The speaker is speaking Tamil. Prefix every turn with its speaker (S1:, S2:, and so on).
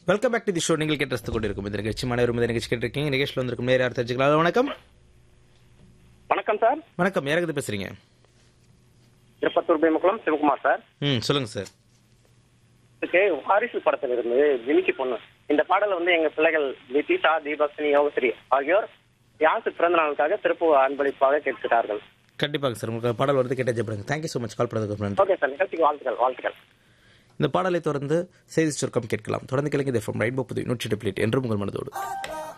S1: welcome back to the show நீங்கள் கேட்டு கொண்டிருக்கும் இந்த நிகழ்ச்சி மனைவரும் இந்த நிகழ்ச்சி கேட்டிருக்கீங்க நிகழ்ச்சியில் வந்திருக்கும் நேரம் யார் தெரிஞ்சுக்கலாம் வணக்கம்
S2: வணக்கம் சார்
S1: வணக்கம் யாருக்கு பேசுறீங்க
S2: திருப்பத்தூர் பேமக்குளம் சிவகுமார் சார்
S1: ம் சொல்லுங்க சார்
S2: இதுக்கு வாரிசு படத்துல இருந்து ஜிமிக்கி பொண்ணு இந்த பாடல் வந்து எங்க பிள்ளைகள் நிதிஷா தீபக்ஷினி யோகஸ்ரீ ஆகியோர் யாசு பிறந்த நாளுக்காக திருப்பு அன்பளிப்பாக கேட்கிறார்கள்
S1: கண்டிப்பாங்க சார் உங்களுக்கு பாடல் வருது கேட்டே ஜெயப்படுங்க தேங்க்யூ ஸோ மச் கால் பண்ணதுக்கு நன்றி
S2: ஓகே சார் நிகழ்ச்சிக்கு வாழ்த்துக்கள் வாழ்த்துக்கள்
S1: இந்த பாடலை தொடர்ந்து செய்தி சுருக்கம் கேட்கலாம் தொடர்ந்து கிழங்கு எஃப்எம் ரைட் புது நூற்றி எட்டு பிளேட் என்றும் உங்கள் மனதோடு